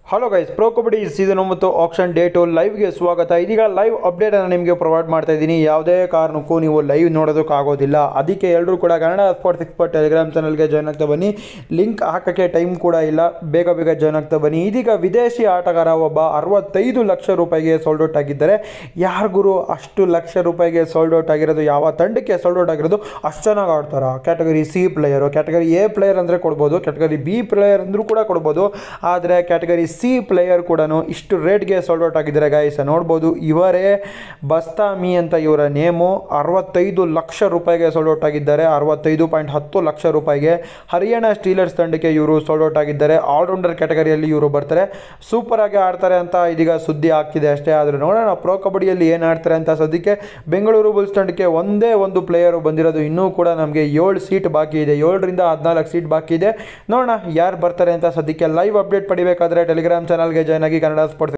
hello guys pro kabaddi season ಒಂಬತ್ತು auction day two ಲೈವ್ಗೆ ಸ್ವಾಗತ ಇದೀಗ ಲೈವ್ ಅಪ್ಡೇಟನ್ನು ನಿಮಗೆ ಪ್ರೊವೈಡ್ ಮಾಡ್ತಾ ಇದ್ದೀನಿ ಯಾವುದೇ ಕಾರಣಕ್ಕೂ ನೀವು ಲೈವ್ ನೋಡೋದಕ್ಕಾಗೋದಿಲ್ಲ ಅದಕ್ಕೆ ಎಲ್ಲರೂ ಕೂಡ ಕನ್ನಡ ಸ್ಪೋರ್ಟ್ಸ್ ಎಕ್ಸ್ಪರ್ಟ್ ಟೆಲಿಗ್ರಾಮ್ ಚಾನಲ್ಗೆ ಜಾಯ್ನ್ ಆಗ್ತಾ ಬನ್ನಿ ಲಿಂಕ್ ಹಾಕೋಕ್ಕೆ ಟೈಮ್ ಕೂಡ ಇಲ್ಲ ಬೇಗ ಬೇಗ ಜಾಯ್ನ್ ಆಗ್ತಾ ಬನ್ನಿ ಇದೀಗ ವಿದೇಶಿ ಆಟಗಾರ ಒಬ್ಬ ಅರವತ್ತೈದು ಲಕ್ಷ ರೂಪಾಯಿಗೆ ಸೋಲ್ಡ್ ಔಟ್ ಆಗಿದ್ದಾರೆ ಯಾರು ಗುರು ಅಷ್ಟು ಲಕ್ಷ ರೂಪಾಯಿಗೆ ಸೋಲ್ಡ್ ಔಟ್ ಆಗಿರೋದು ಯಾವ ತಂಡಕ್ಕೆ ಸೋಲ್ಡ್ ಔಟ್ ಆಗಿರೋದು ಅಷ್ಟು ಚೆನ್ನಾಗಿ ಆಡ್ತಾರ category C player category A player ಅಂದರೆ ಕೊಡ್ಬೋದು ಕ್ಯಾಟಗರಿ ಬಿ ಪ್ಲೇಯರ್ ಅಂದರೂ ಕೂಡ ಕೊಡ್ಬೋದು ಆದರೆ ಕ್ಯಾಟಗರಿ ಸಿ ಪ್ಲೇಯರ್ ಕೂಡ ಇಷ್ಟು ರೇಟ್ಗೆ ಸೋಲ್ಡ್ ಔಟ್ ಆಗಿದ್ದಾರೆ ಗಾಯಸ ನೋಡ್ಬೋದು ಇವರೇ ಬಸ್ತಾಮಿ ಅಂತ ಇವರ ನೇಮು ಅರವತ್ತೈದು ಲಕ್ಷ ರೂಪಾಯಿಗೆ ಸೋಲ್ಡ್ ಔಟ್ ಆಗಿದ್ದಾರೆ ಅರವತ್ತೈದು ಪಾಯಿಂಟ್ ಹತ್ತು ಲಕ್ಷ ರೂಪಾಯಿಗೆ ಹರಿಯಾಣ ಸ್ಟೀಲರ್ಸ್ ತಂಡಕ್ಕೆ ಇವರು ಸೋಲ್ಡ್ ಔಟ್ ಆಗಿದ್ದಾರೆ ಆಲ್ರೌಂಡರ್ ಕ್ಯಾಟಗರಿಯಲ್ಲಿ ಇವರು ಬರ್ತಾರೆ ಸೂಪರ್ ಆಗಿ ಆಡ್ತಾರೆ ಅಂತ ಇದೀಗ ಸುದ್ದಿ ಆಗ್ತಿದೆ ಅಷ್ಟೇ ಆದರೆ ನೋಡೋಣ ಪ್ರೋ ಕಬಡ್ಡಿಯಲ್ಲಿ ಏನು ಆಡ್ತಾರೆ ಅಂತ ಸದ್ಯಕ್ಕೆ ಬೆಂಗಳೂರು ಬುಲ್ಸ್ ತಂಡಕ್ಕೆ ಒಂದೇ ಒಂದು ಪ್ಲೇಯರು ಬಂದಿರೋದು ಇನ್ನೂ ಕೂಡ ನಮಗೆ ಏಳು ಸೀಟ್ ಬಾಕಿ ಇದೆ ಏಳರಿಂದ ಹದಿನಾಲ್ಕು ಸೀಟ್ ಬಾಕಿ ಇದೆ ನೋಡೋಣ ಯಾರು ಬರ್ತಾರೆ ಅಂತ ಸದ್ಯಕ್ಕೆ ಲೈವ್ ಅಪ್ಡೇಟ್ ಪಡಿಬೇಕಾದ್ರೆ ಟೆಲಿಗ್ರಾಮ್ ಚಾನಲ್ಗೆ ಜಾಯ್ನ್ ಆಗಿ ಕನ್ನಡ ಸ್ಪೋರ್ಟ್ಸ್